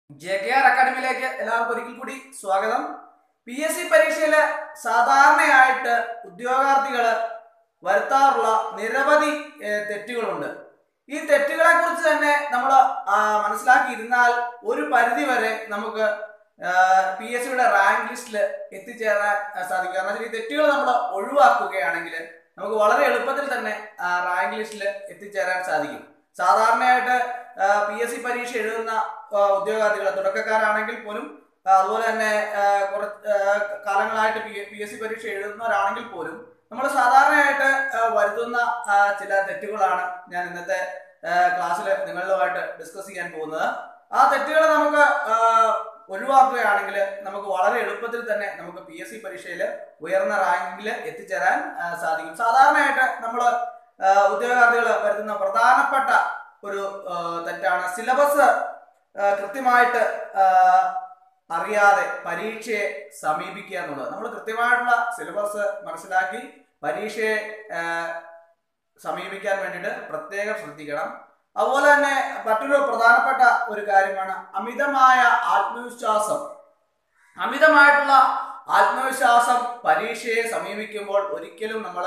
J K R അക്കാഡമിയിലേക്ക് എല്ലാവർക്കും ഒരിക്കൽ കൂടി സ്വാഗതം പി എസ് സി പരീക്ഷയിൽ സാധാരണയായിട്ട് ഉദ്യോഗാർത്ഥികൾ വരുത്താറുള്ള നിരവധി ഏഹ്, തെറ്റുകളുണ്ട് ഈ തെറ്റുകളെ കുറിച്ച് തന്നെ നമ്മൾ മനസ്സിലാക്കിയിരുന്നാൽ ഒരു പരിധി വരെ നമുക്ക് പി എസ് സിയുടെ റാങ്ക് ലിസ്റ്റിൽ എത്തിച്ചേരാൻ ആ, സാധിക്കും കാരണം വെച്ചാൽ ഈ തെറ്റുകൾ നമ്മൾ ഒഴിവാക്കുകയാണെങ്കിൽ നമുക്ക് വളരെ എളുപ്പത്തിൽ തന്നെ റാങ്ക് ലിസ്റ്റിൽ എത്തിച്ചേരാൻ സാധിക്കും സാധാരണയായിട്ട് പി എസ് സി പരീക്ഷ എഴുതുന്ന ആ, ഉദ്യോഗാർത്ഥികൾ തുടക്കക്കാരാണെങ്കിൽ പോലും ആ, അതുപോലെ തന്നെ ആ, കുറച്ച് ആ, കാലങ്ങളായിട്ട് പി എസ് സി പരീക്ഷ എഴുതുന്നവരാണെങ്കിൽ പോലും നമ്മൾ സാധാരണയായിട്ട് ആ, വരുത്തുന്ന ആ, ചില തെറ്റുകളാണ് ഞാൻ ഇന്നത്തെ ക്ലാസ്സിൽ നിങ്ങളുമായിട്ട് ഡിസ്കസ് ചെയ്യാൻ പോകുന്നത് ആ തെറ്റുകൾ നമുക്ക് ആ, ഒഴിവാക്കുകയാണെങ്കിൽ നമുക്ക് വളരെ എളുപ്പത്തിൽ തന്നെ നമുക്ക് പി എസ് സി പരീക്ഷയിൽ ഉയർന്ന റാങ്കിൽ എത്തിച്ചേരാൻ ആ, സാധിക്കും സാധാരണയായിട്ട് നമ്മൾ ഉദ്യോഗാർത്ഥികൾ വരുത്തുന്ന പ്രധാനപ്പെട്ട ഒരു ആ, തെറ്റാണ് സിലബസ് ആ, കൃത്യമായിട്ട് ആ, അറിയാതെ പരീക്ഷയെ സമീപിക്കുക എന്നുള്ളത് നമ്മൾ കൃത്യമായിട്ടുള്ള സിലബസ് മനസ്സിലാക്കി പരീക്ഷയെ ആ, സമീപിക്കാൻ വേണ്ടിയിട്ട് പ്രത്യേകം ശ്രദ്ധിക്കണം അതുപോലെ തന്നെ മറ്റൊരു പ്രധാനപ്പെട്ട ഒരു കാര്യമാണ് അമിതമായ ആത്മവിശ്വാസം അമിതമായിട്ടുള്ള ആത്മവിശ്വാസം പരീക്ഷയെ സമീപിക്കുമ്പോൾ ഒരിക്കലും നമ്മൾ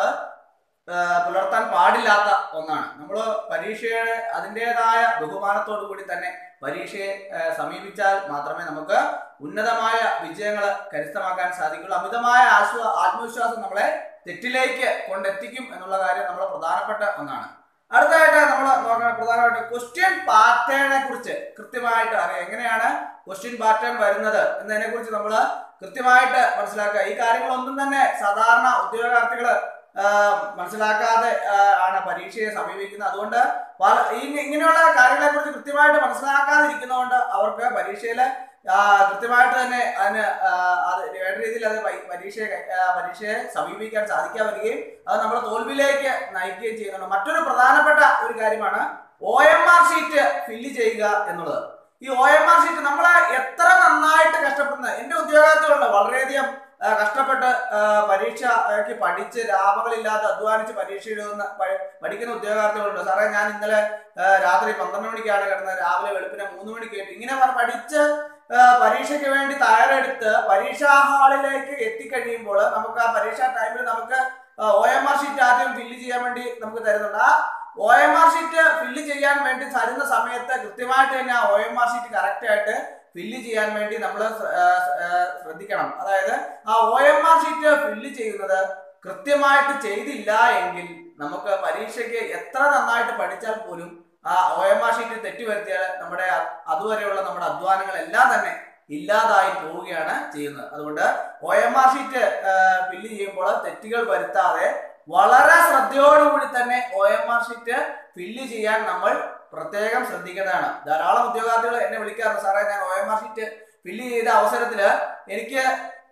പുലർത്താൻ പാടില്ലാത്ത ഒന്നാണ് നമ്മൾ പരീക്ഷയുടെ അതിൻ്റെതായ ബഹുമാനത്തോടു കൂടി തന്നെ പരീക്ഷയെ ആ, സമീപിച്ചാൽ മാത്രമേ നമുക്ക് ഉന്നതമായ വിജയങ്ങൾ കരസ്ഥമാക്കാൻ സാധിക്കുള്ളൂ അമിതമായ ആശ്വ ആത്മവിശ്വാസം നമ്മളെ തെറ്റിലേക്ക് കൊണ്ടെത്തിക്കും എന്നുള്ള കാര്യം നമ്മൾ പ്രധാനപ്പെട്ട ഒന്നാണ് അടുത്തതായിട്ട് നമ്മൾ നോക്കണം പ്രധാനമായിട്ട് ക്വസ്റ്റ്യൻ പാറ്റേണിനെ കുറിച്ച് കൃത്യമായിട്ട് അറിയാം എങ്ങനെയാണ് ക്വസ്റ്റ്യൻ പാറ്റേൺ വരുന്നത് എന്നതിനെ കുറിച്ച് നമ്മൾ കൃത്യമായിട്ട് മനസ്സിലാക്കുക ഈ കാര്യങ്ങളൊന്നും തന്നെ സാധാരണ ഉദ്യോഗാർത്ഥികൾ മനസ്സിലാക്കാതെ ആ, ആണ് പരീക്ഷയെ സമീപിക്കുന്നത് അതുകൊണ്ട് പല ഈ ഇങ്ങനെയുള്ള കാര്യങ്ങളെ കുറിച്ച് കൃത്യമായിട്ട് മനസ്സിലാക്കാതിരിക്കുന്നതുകൊണ്ട് അവർക്ക് പരീക്ഷയിൽ കൃത്യമായിട്ട് തന്നെ അതിന് ആ, അത് വേണ്ട രീതിയിൽ അത് പരീ- പരീക്ഷയെ കൈ- ആ, പരീക്ഷയെ സമീപിക്കാൻ സാധിക്കാൻ വരികയും അത് നമ്മളെ തോൽവിയിലേക്ക് നയിക്കുകയും ചെയ്യുന്നുണ്ട് മറ്റൊരു പ്രധാനപ്പെട്ട ഒരു കാര്യമാണ് O M R sheet fill ചെയ്യുക എന്നുള്ളത് ഈ ഒ എം ആർ ഷീറ്റ് നമ്മൾ എത്ര നന്നായിട്ട് കഷ്ടപ്പെടുന്നത് എന്റെ ഉദ്യോഗാർത്ഥികളുണ്ട് വളരെയധികം ആ, കഷ്ടപ്പെട്ട് ആ, പരീക്ഷയ്ക്ക് പഠിച്ച് രാപകളില്ലാതെ അധ്വാനിച്ച് പരീക്ഷ എഴുതുന്ന പ- പഠിക്കുന്ന ഉദ്യോഗാർത്ഥികളുണ്ട് സാറേ ഞാൻ ഇന്നലെ ആ, രാത്രി പന്ത്രണ്ട് മണിക്കാണ് കിടന്നത് രാവിലെ വെളുപ്പിനെ മൂന്ന് മണിക്ക് കേട്ടു ഇങ്ങനെ പറ- പഠിച്ച് ആ, പരീക്ഷയ്ക്ക് വേണ്ടി തയ്യാറെടുത്ത് പരീക്ഷാ ഹാളിലേക്ക് എത്തിക്കഴിയുമ്പോൾ നമുക്ക് ആ പരീക്ഷാ ടൈമിൽ നമുക്ക് ഒ എം ആർ ഷീറ്റ് ആദ്യം ഫില്ല് ചെയ്യാൻ വേണ്ടി നമുക്ക് തരുന്നുണ്ട് ആ O M R sheet fill ചെയ്യാൻ വേണ്ടി തരുന്ന സമയത്ത് കൃത്യമായിട്ട് തന്നെ ആ O M R sheet correct ആയിട്ട് ഫില്ല് ചെയ്യാൻ വേണ്ടി നമ്മൾ ശ്രദ്ധിക്കണം അതായത് ആ O M R sheet fill ചെയ്യുന്നത് കൃത്യമായിട്ട് ചെയ്തില്ല എങ്കിൽ നമുക്ക് പരീക്ഷയ്ക്ക് എത്ര നന്നായിട്ട് പഠിച്ചാൽ പോലും ആ ഒ എം ആർ ഷീറ്റ് തെറ്റ് വരുത്തിയാൽ നമ്മുടെ അ- അതുവരെയുള്ള നമ്മുടെ അധ്വാനങ്ങളെല്ലാം തന്നെ ഇല്ലാതായി പോവുകയാണ് ചെയ്യുന്നത് അതുകൊണ്ട് O M R sheet fill ചെയ്യുമ്പോൾ തെറ്റുകൾ വരുത്താതെ വളരെ ശ്രദ്ധയോടുകൂടി തന്നെ O M R sheet fill ചെയ്യാൻ നമ്മൾ പ്രത്യേകം ശ്രദ്ധിക്കേണ്ടതാണ് ധാരാളം ഉദ്യോഗാർത്ഥികൾ എന്നെ വിളിക്കാറുണ്ട് സാറേ ഞാൻ O M R sheet fill ചെയ്ത അവസരത്തിൽ എനിക്ക്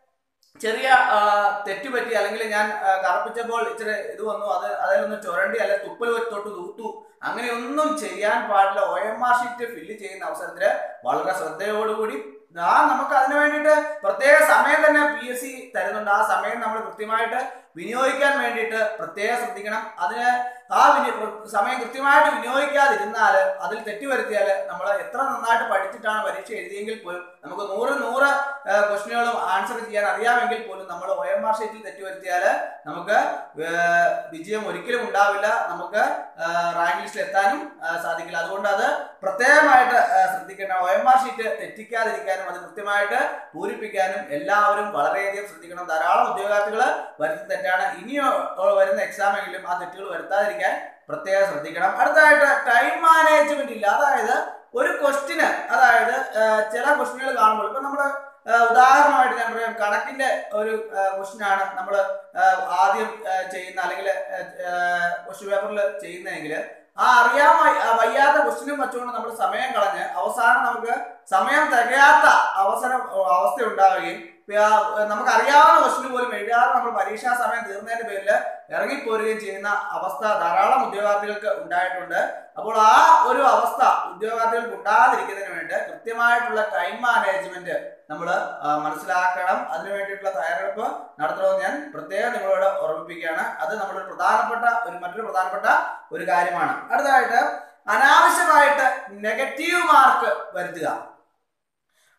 ചെറിയ ആ, തെറ്റ് പറ്റി അല്ലെങ്കിൽ ഞാൻ ആ, കറപ്പിച്ചപ്പോൾ ഇച്ചിരി ഇത് വന്നു അത് അതിലൊന്ന് ചുരണ്ടി അല്ലെ തുപ്പൽ തൊട്ട് തൂത്തു അങ്ങനെയൊന്നും ചെയ്യാൻ പാടില്ല O M R sheet fill ചെയ്യുന്ന അവസരത്തിൽ വളരെ ശ്രദ്ധയോടുകൂടി ആ നമുക്ക് അതിനു വേണ്ടിയിട്ട് പ്രത്യേക സമയം തന്നെ പി എസ് സി തരുന്നുണ്ട് ആ സമയം നമ്മൾ കൃത്യമായിട്ട് വിനിയോഗിക്കാൻ വേണ്ടിയിട്ട് പ്രത്യേകം ശ്രദ്ധിക്കണം അതിന് ആ വിനി സമയം കൃത്യമായിട്ട് വിനിയോഗിക്കാതിരുന്നാൽ അതിൽ തെറ്റ് വരുത്തിയാൽ നമ്മൾ എത്ര നന്നായിട്ട് പഠിച്ചിട്ടാണ് പരീക്ഷ എഴുതിയെങ്കിൽ പോലും നമുക്ക് നൂറ് നൂറ് ക്വസ്റ്റിനുകളും ആൻസർ ചെയ്യാൻ അറിയാമെങ്കിൽ പോലും നമ്മൾ ഒ എം ആർ ഷീറ്റിൽ തെറ്റ് വരുത്തിയാൽ നമുക്ക് ഏഹ്, വിജയം ഒരിക്കലും ഉണ്ടാവില്ല നമുക്ക് റാങ്ക് ലിസ്റ്റിൽ എത്താനും ആ, സാധിക്കില്ല അതുകൊണ്ട് അത് പ്രത്യേകമായിട്ട് ആ, ശ്രദ്ധിക്കണം ഒ എം ആർ ഷീറ്റ് തെറ്റിക്കാതിരിക്കാനും അത് കൃത്യമായിട്ട് പൂരിപ്പിക്കാനും എല്ലാവരും വളരെയധികം ശ്രദ്ധിക്കണം ധാരാളം ഉദ്യോഗാർത്ഥികൾ വരുന്ന തെറ്റാണ് ഇനിയോ വരുന്ന എക്സാമെങ്കിലും ആ തെറ്റുകൾ വരുത്താതിരിക്കാൻ പ്രത്യേകം ശ്രദ്ധിക്കണം അടുത്തതായിട്ട് ടൈം മാനേജ്മെന്റ് ഇല്ല അതായത് ഒരു ക്വസ്റ്റിന് അതായത് ആ, ചില ക്വസ്റ്റിനുകൾ കാണുമ്പോൾ ഇപ്പൊ നമ്മൾ ഉദാഹരണമായിട്ട് ഞാൻ പറയാം കണക്കിന്റെ ഒരു ക്വസ്റ്റ്യൻ ആണ് നമ്മൾ ആദ്യം ആ, ചെയ്യുന്ന അല്ലെങ്കിൽ ക്വസ്റ്റ്യൻ പേപ്പറിൽ ചെയ്യുന്നതെങ്കിൽ ആ അറിയാൻ വയ്യ- ആ വയ്യാത്ത ക്വസ്റ്റിനും വെച്ചുകൊണ്ട് നമ്മൾ സമയം കളഞ്ഞ് അവസാനം നമുക്ക് സമയം തികയാത്ത അവസരം അവസ്ഥ ഉണ്ടാവുകയും ആ, നമുക്ക് അറിയാവുന്ന ക്വസ്റ്റിന് പോലും എഴുതാതെ നമ്മൾ പരീക്ഷാ സമയം തീർന്നതിന്റെ പേരിൽ ഇറങ്ങിപ്പോരുകയും ചെയ്യുന്ന അവസ്ഥ ധാരാളം ഉദ്യോഗാർത്ഥികൾക്ക് ഉണ്ടായിട്ടുണ്ട് അപ്പോൾ ആ ഒരു അവസ്ഥ ഉദ്യോഗാർത്ഥികൾക്ക് ഉണ്ടാകാതിരിക്കുന്നതിന് വേണ്ടി കൃത്യമായിട്ടുള്ള ടൈം മാനേജ്മെന്റ് നമ്മൾ മനസ്സിലാക്കണം അതിനു വേണ്ടിയിട്ടുള്ള തയ്യാറെടുപ്പ് നടത്തണമെന്ന് ഞാൻ പ്രത്യേകം നിങ്ങളോട് ഓർമ്മിപ്പിക്കുകയാണ് അത് നമ്മുടെ ഒരു പ്രധാനപ്പെട്ട ഒരു മറ്റൊരു പ്രധാനപ്പെട്ട ഒരു കാര്യമാണ് അടുത്തതായിട്ട് അനാവശ്യമായിട്ട് നെഗറ്റീവ് മാർക്ക് വരുത്തുക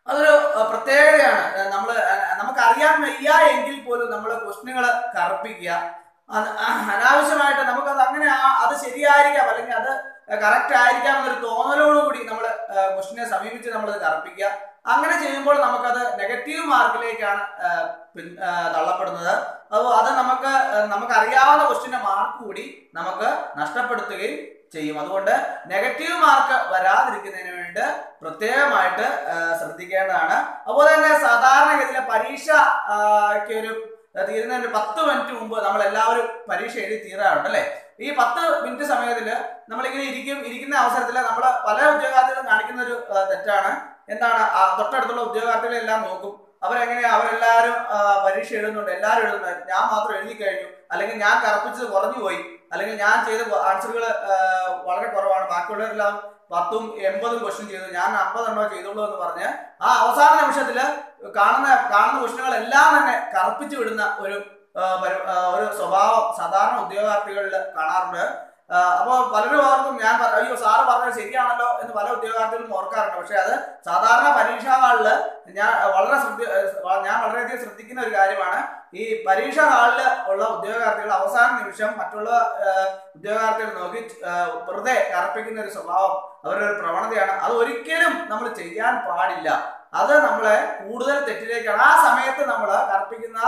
അതൊരു അഹ്, പ്രത്യേകതയാണ് നമ്മൾ നമുക്ക് അറിയാൻ വയ്യ എങ്കിൽ പോലും നമ്മൾ ക്വസ്റ്റ്യനുകൾ കറുപ്പിക്കുക അത് അനാവശ്യമായിട്ട് നമുക്കത് അങ്ങനെ ആ- അത് ശരിയായിരിക്കാം അല്ലെങ്കിൽ അത് കറക്റ്റ് ആയിരിക്കാം എന്നൊരു തോന്നലോടുകൂടി നമ്മൾ ക്വസ്റ്റിനെ സമീപിച്ച് നമ്മൾ കറപ്പിക്കുക അങ്ങനെ ചെയ്യുമ്പോൾ നമുക്കത് നെഗറ്റീവ് മാർക്കിലേക്കാണ് ആ, പിൻ- ആ, തള്ളപ്പെടുന്നത് അപ്പോൾ അത് നമുക്ക് ആ, നമുക്ക് അറിയാവുന്ന ക്വസ്റ്റിന്റെ മാർക്ക് കൂടി നമുക്ക് നഷ്ടപ്പെടുത്തുകയും ചെയ്യും അതുകൊണ്ട് നെഗറ്റീവ് മാർക്ക് വരാതിരിക്കുന്നതിന് വേണ്ടി പ്രത്യേകമായിട്ട് ആ, ശ്രദ്ധിക്കേണ്ടതാണ് അതുപോലെ തന്നെ സാധാരണഗതിയിലെ പരീക്ഷ ആ, ക്ക് ഒരു തീരുന്നതിന് ഒരു പത്ത് മിനിറ്റ് മുമ്പ് നമ്മൾ എല്ലാവരും പരീക്ഷ എഴുതി തീരാറുണ്ട് അല്ലേ ഈ പത്ത് മിനിറ്റ് സമയത്തിൽ നമ്മളിങ്ങനെ ഇരിക്കും ഇരിക്കുന്ന അവസരത്തിൽ നമ്മൾ പല ഉദ്യോഗാർത്ഥികളും കാണിക്കുന്ന ഒരു ആ, തെറ്റാണ് എന്താണ് ആ തൊട്ടടുത്തുള്ള ഉദ്യോഗാർത്ഥികളെല്ലാം നോക്കും അവരെങ്ങനെയാ അവരെല്ലാവരും ആ, പരീക്ഷ എഴുതുന്നുണ്ട് എല്ലാവരും എഴുതുന്നുണ്ട് ഞാൻ മാത്രം എഴുതി കഴിഞ്ഞു അല്ലെങ്കിൽ ഞാൻ കറപ്പിച്ചത് കുറഞ്ഞു പോയി അല്ലെങ്കിൽ ഞാൻ ചെയ്ത ആൻസറുകൾ വളരെ കുറവാണ് ബാക്കിയുള്ളവരെല്ലാം പത്തും എൺപതും ക്വസ്റ്റ്യൻ ചെയ്തു ഞാൻ അമ്പതെണ്ണോ ചെയ്തോളൂ എന്ന് പറഞ്ഞ് ആ അവസാന നിമിഷത്തിൽ കാണുന്ന കാണുന്ന ക്വസ്റ്റ്യനുകളെല്ലാം തന്നെ കറുപ്പിച്ചു വിടുന്ന ഒരു ആ, പരി- ആ, ഒരു സ്വഭാവം സാധാരണ ഉദ്യോഗാർത്ഥികളിൽ കാണാറുണ്ട് അപ്പോൾ പലരും ഓർക്കും ഞാൻ പറ- അയ്യോ സാറ് പറഞ്ഞത് ശരിയാണല്ലോ എന്ന് പല ഉദ്യോഗാർത്ഥികളും ഓർക്കാറുണ്ട് പക്ഷെ അത് സാധാരണ പരീക്ഷാ ഹാളിൽ ഞാൻ വളരെ ശ്രദ്ധ ഏഹ് ഞാൻ വളരെയധികം ശ്രദ്ധിക്കുന്ന ഒരു കാര്യമാണ് ഈ പരീക്ഷാ ഹാളിൽ ഉള്ള ഉദ്യോഗാർത്ഥികൾ അവസാന നിമിഷം മറ്റുള്ള ഏഹ്, ഉദ്യോഗാർത്ഥികൾ നോക്കി ഏഹ്, വെറുതെ കറപ്പിക്കുന്ന ഒരു സ്വഭാവം അവരുടെ ഒരു പ്രവണതയാണ് അത് ഒരിക്കലും നമ്മൾ ചെയ്യാൻ പാടില്ല അത് നമ്മളെ കൂടുതൽ തെറ്റിലേക്കാണ് ആ സമയത്ത് നമ്മൾ കറപ്പിക്കുന്ന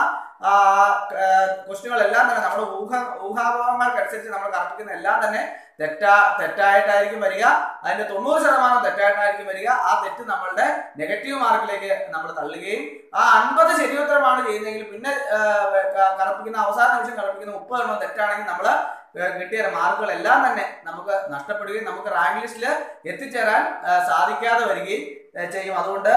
ക്വസ്റ്റ്യനുകളെല്ലാം തന്നെ നമ്മുടെ ഊഹ ഊഹാഭാവങ്ങൾക്കനുസരിച്ച് നമ്മൾ കറപ്പിക്കുന്ന എല്ലാം തന്നെ തെറ്റാ തെറ്റായിട്ടായിരിക്കും വരിക അതിന്റെ തൊണ്ണൂറ് ശതമാനം തെറ്റായിട്ടായിരിക്കും വരിക ആ തെറ്റ് നമ്മളുടെ നെഗറ്റീവ് മാർക്കിലേക്ക് നമ്മൾ തള്ളുകയും ആ അൻപത് ശരിയുത്തരമാണ് ചെയ്യുന്നതെങ്കിൽ പിന്നെ ആ, ക- കറപ്പിക്കുന്ന അവസാന നിമിഷം കറപ്പിക്കുന്ന മുപ്പത് എണ്ണം തെറ്റാണെങ്കിൽ നമ്മൾ കിട്ടിയ മാർക്കുകളെല്ലാം തന്നെ നമുക്ക് നഷ്ടപ്പെടുകയും നമുക്ക് റാങ്ക് ലിസ്റ്റിൽ എത്തിച്ചേരാൻ ആ, സാധിക്കാതെ വരികയും ആ, ചെയ്യും അതുകൊണ്ട്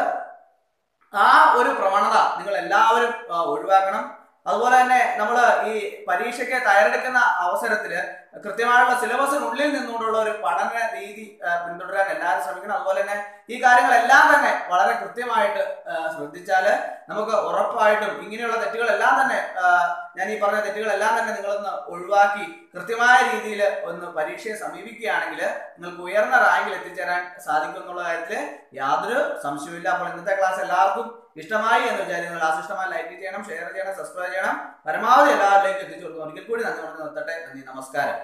ആ ഒരു പ്രവണത നിങ്ങൾ എല്ലാവരും ആ, ഒഴിവാക്കണം അതുപോലെ തന്നെ നമ്മൾ ഈ പരീക്ഷയ്ക്ക് തയ്യാറെടുക്കുന്ന അവസരത്തിൽ കൃത്യമായുള്ള സിലബസിനുള്ളിൽ നിന്നുകൊണ്ടുള്ള ഒരു പഠന രീതി ആ, പിന്തുടരാൻ എല്ലാവരും ശ്രമിക്കണം അതുപോലെ തന്നെ ഈ കാര്യങ്ങളെല്ലാം തന്നെ വളരെ കൃത്യമായിട്ട് ആ, ശ്രദ്ധിച്ചാൽ നമുക്ക് ഉറപ്പായിട്ടും ഇങ്ങനെയുള്ള തെറ്റുകളെല്ലാം തന്നെ ആ, ഞാൻ ഈ പറഞ്ഞ തെറ്റുകളെല്ലാം തന്നെ നിങ്ങളൊന്ന് ഒഴിവാക്കി കൃത്യമായ രീതിയിൽ ഒന്ന് പരീക്ഷയെ സമീപിക്കുകയാണെങ്കിൽ നിങ്ങൾക്ക് ഉയർന്ന റാങ്കിൽ എത്തിച്ചേരാൻ സാധിക്കും എന്നുള്ള കാര്യത്തിൽ യാതൊരു സംശയമില്ല അപ്പോൾ ഇന്നത്തെ ക്ലാസ് എല്ലാവർക്കും ഇഷ്ടമായി എന്ന് വിചാരിക്കുന്നു ക്ലാസ് ഇഷ്ടമായി ലൈക്ക് ചെയ്യണം ഷെയർ ചെയ്യണം സബ്സ്ക്രൈബ് ചെയ്യണം പരമാവധി എല്ലാവരിലേക്കും എത്തിച്ചു കൊടുക്കുന്നു ഒരിക്കൽ കൂടി നന്ദി പറഞ്ഞു നിർത്തട്ടെ നന്ദി നമസ്കാരം